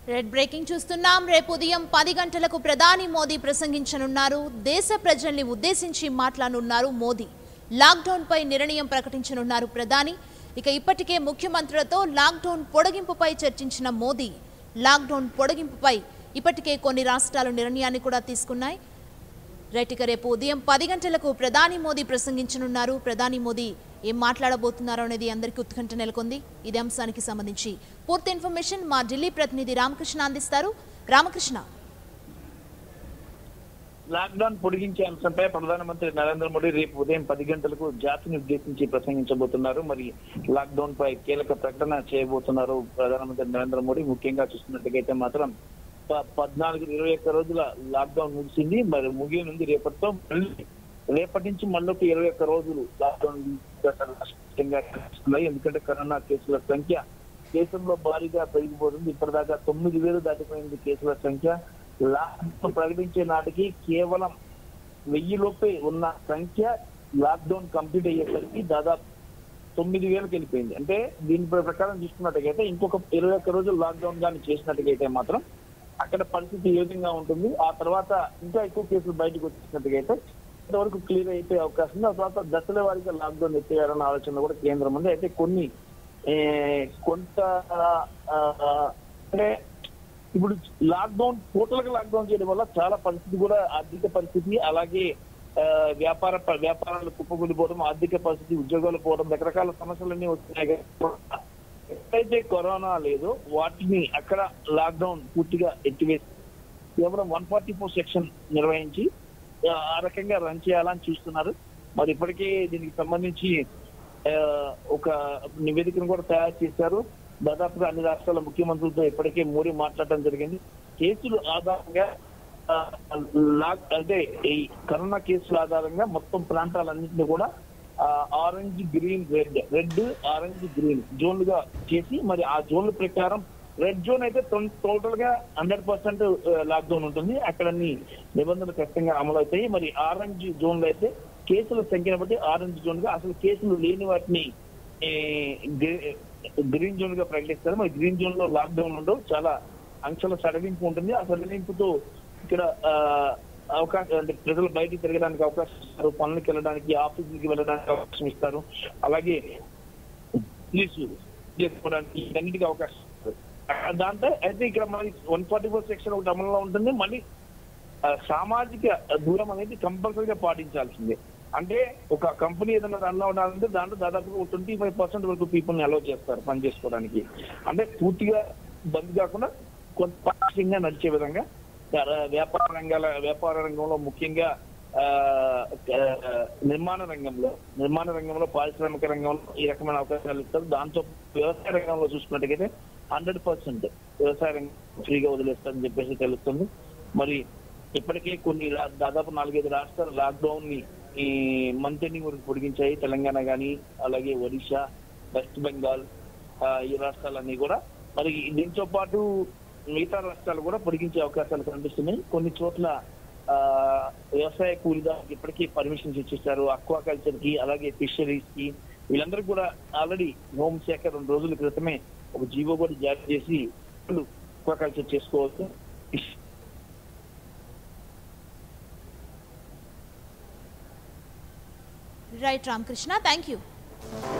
Red breaking చూస్తున్నాం రేపు ఉదయం పది గంటలకు ప్రధాని మోదీ ప్రసంగించనున్నారు దేశ ప్రజల్ని ఉద్దేశించి మాట్లాడనున్నారు మోదీ లాక్డౌన్ పై నిర్ణయం ప్రకటించనున్నారు ప్రధాని ఇక ఇప్పటికే ముఖ్యమంత్రులతో లాక్డౌన్ పొడిగింపుపై చర్చించిన మోదీ లాక్డౌన్ పొడిగింపుపై ఇప్పటికే కొన్ని రాష్ట్రాలు నిర్ణయాన్ని కూడా తీసుకున్నాయి రైట్ ఇక రేపు ఉదయం పది గంటలకు ప్రధాని మోదీ ప్రసంగించనున్నారు ప్రధాని మోదీ ఏం మాట్లాడబోతున్నారో అనేది అందరికీ ఉత్కంఠ నెలకొంది ఇదే అంశానికి సంబంధించి పూర్తి ఇన్ఫర్మేషన్ మా ఢిల్లీ ప్రతినిధి రామకృష్ణ అందిస్తారు రామకృష్ణ లాక్డౌన్ పొడిగించే అంశంపై ప్రధానమంత్రి నరేంద్ర మోడీ రేపు ఉదయం పది గంటలకు జాతిని ఉద్దేశించి ప్రసంగించబోతున్నారు మరి లాక్డౌన్ పై కీలక ప్రకటన చేయబోతున్నారు ప్రధానమంత్రి నరేంద్ర మోడీ ముఖ్యంగా చూస్తున్నట్టుగైతే మాత్రం ప- పద్నాలుగు ఇరవై ఒక్క రోజుల లాక్డౌన్ ముగిసింది మరి ముగియనుంది రేపటితో మళ్ళీ రేపటి నుంచి మళ్ళీ ఇరవై ఒక్క రోజులు లాక్డౌన్ రాష్ట్రంగా కనిపిస్తున్నాయి ఎందుకంటే కరోనా కేసుల సంఖ్య దేశంలో భారీగా పెరిగిపోతుంది ఇప్పటిదాకా తొమ్మిది వేలు దాటిపోయింది కేసుల సంఖ్య లాక్డౌన్ ప్రకటించే నాటికి కేవలం వెయ్యి లోపే ఉన్న సంఖ్య లాక్డౌన్ కంప్లీట్ అయ్యేసరికి దాదాపు తొమ్మిది వేలకు వెళ్ళిపోయింది అంటే దీని ప్రకారం చూసుకున్నట్టుగైతే ఇంకొక ఇరవై ఒక్క రోజులు లాక్డౌన్ కానీ చేసినట్టుగైతే మాత్రం అక్కడ పరిస్థితి ఏ విధంగా ఉంటుంది ఆ తర్వాత ఇంకా ఎక్కువ కేసులు బయటకు వచ్చేసినట్టుగైతే ఇంతవరకు క్లియర్ అయిపోయే అవకాశం ఉంది ఆ తర్వాత దశల వారీగా లాక్డౌన్ ఎత్తేయాలన్న ఆలోచన కూడా కేంద్రం ఉంది అయితే కొన్ని ఏ, కొంత ఆ, అంటే ఇప్పుడు లాక్డౌన్ టోటల్ గా లాక్డౌన్ చేయడం వల్ల చాలా పరిస్థితి కూడా ఆర్థిక పరిస్థితి అలాగే ఆ, వ్యాపార ప- వ్యాపారాలు కుప్పకూలిపోవడం ఆర్థిక పరిస్థితి ఉద్యోగాలు పోవడం రకరకాల సమస్యలన్నీ వస్తున్నాయి కదా. ఎక్కడైతే కరోనా లేదో వాటిని అక్కడ లాక్డౌన్ పూర్తిగా ఎత్తివేసి కేవలం వన్ ఫార్టీ ఫోర్ సెక్షన్ నిర్వహించి ఆ, ఆ రకంగా రన్ చేయాలని చూస్తున్నారు మరి ఇప్పటికే దీనికి సంబంధించి ఆ, ఒక నివేదికను కూడా తయారు చేశారు దాదాపుగా అన్ని రాష్ట్రాల ముఖ్యమంత్రులతో ఇప్పటికే మోడీ మాట్లాడటం జరిగింది కేసులు ఆధారంగా ఆ, లాక్ అంటే ఈ కరోనా కేసుల ఆధారంగా మొత్తం ప్రాంతాలన్నింటినీ కూడా ఆ, orange green red red orange green జోన్లుగా చేసి మరి ఆ జోన్ల ప్రకారం రెడ్ జోన్ అయితే టోటల్ గా హండ్రెడ్ పర్సెంట్ లాక్డౌన్ ఉంటుంది అక్కడ అన్ని నిబంధనలు ఖచ్చితంగా అమలు అవుతాయి మరి ఆరెంజ్ జోన్ లో అయితే కేసుల సంఖ్యను బట్టి ఆరెంజ్ జోన్ గా అసలు కేసులు లేని వాటిని ఏ, గ్రీ- గ్రీన్ జోన్ గా ప్రకటిస్తారు మరి గ్రీన్ జోన్ లో లాక్డౌన్ ఉండవు చాలా అంశాల సడలింపు ఉంటుంది ఆ సడలింపుతో ఇక్కడ ఆ, అవకాశం అంటే ప్రజలు బయటికి తిరగడానికి అవకాశం ఇస్తారు పనులకు వెళ్ళడానికి ఆఫీసులకి వెళ్ళడానికి అవకాశం ఇస్తారు అలాగే పోలీసు చేసుకోవడానికి ఇవన్నిటికీ అవకాశం ఇస్తారు ఆ, దాంతో అయితే ఇక్కడ మనకి వన్ ఫార్టీ ఫోర్ సెక్షన్ ఒకటి అమలులో ఉంటుంది మళ్ళీ ఆ, సామాజిక దూరం అనేది కంపల్సరీగా పాటించాల్సిందే అంటే ఒక కంపెనీ ఏదైనా రన్ అవ్వాలంటే దాంట్లో దాదాపు ట్వంటీ ఫైవ్ పర్సెంట్ వరకు పీపుల్ ని అలౌ చేస్తారు పని చేసుకోవడానికి అంటే పూర్తిగా బంద్ కాకుండా కొంత పాక్షికంగా నడిచే విధంగా ఆ, వ్యాపార రంగాల వ్యాపార రంగంలో ముఖ్యంగా ఆ, ఆ, నిర్మాణ రంగంలో నిర్మాణ రంగంలో పారిశ్రామిక రంగంలో ఈ రకమైన అవకాశాలు ఇస్తారు దాంతో వ్యవసాయ రంగంలో చూసుకున్నట్టుగైతే హండ్రెడ్ పర్సెంట్ వ్యవసాయ రంగం ఫ్రీగా వదిలేస్తారని చెప్పేసి తెలుస్తుంది మరి ఇప్పటికే కొన్ని రా- దాదాపు నాలుగైదు రాష్ట్రాలు లాక్డౌన్ ని ఈ మంత్ ఎండింగ్ వరకు పొడిగించాయి తెలంగాణ గాని అలాగే ఒడిశా వెస్ట్ బెంగాల్ ఆ, ఈ రాష్ట్రాలన్నీ కూడా మరి దీంతో పాటు మిగతా రాష్ట్రాలు కూడా పొడిగించే అవకాశాలు కనిపిస్తున్నాయి కొన్ని చోట్ల ఆ, వ్యవసాయ కూలీదారులకు ఇప్పటికీ పర్మిషన్స్ ఇచ్చేసారు అక్వా కల్చర్ కి అలాగే ఫిషరీస్ కి వీళ్ళందరూ కూడా ఆల్రెడీ హోంశాఖ రెండు రోజుల క్రితమే ఒక జీవో కూడా జారీ చేసి వాళ్ళు అక్వా కల్చర్ చేసుకోవచ్చు రైట్ రామకృష్ణ థ్యాంక్ యూ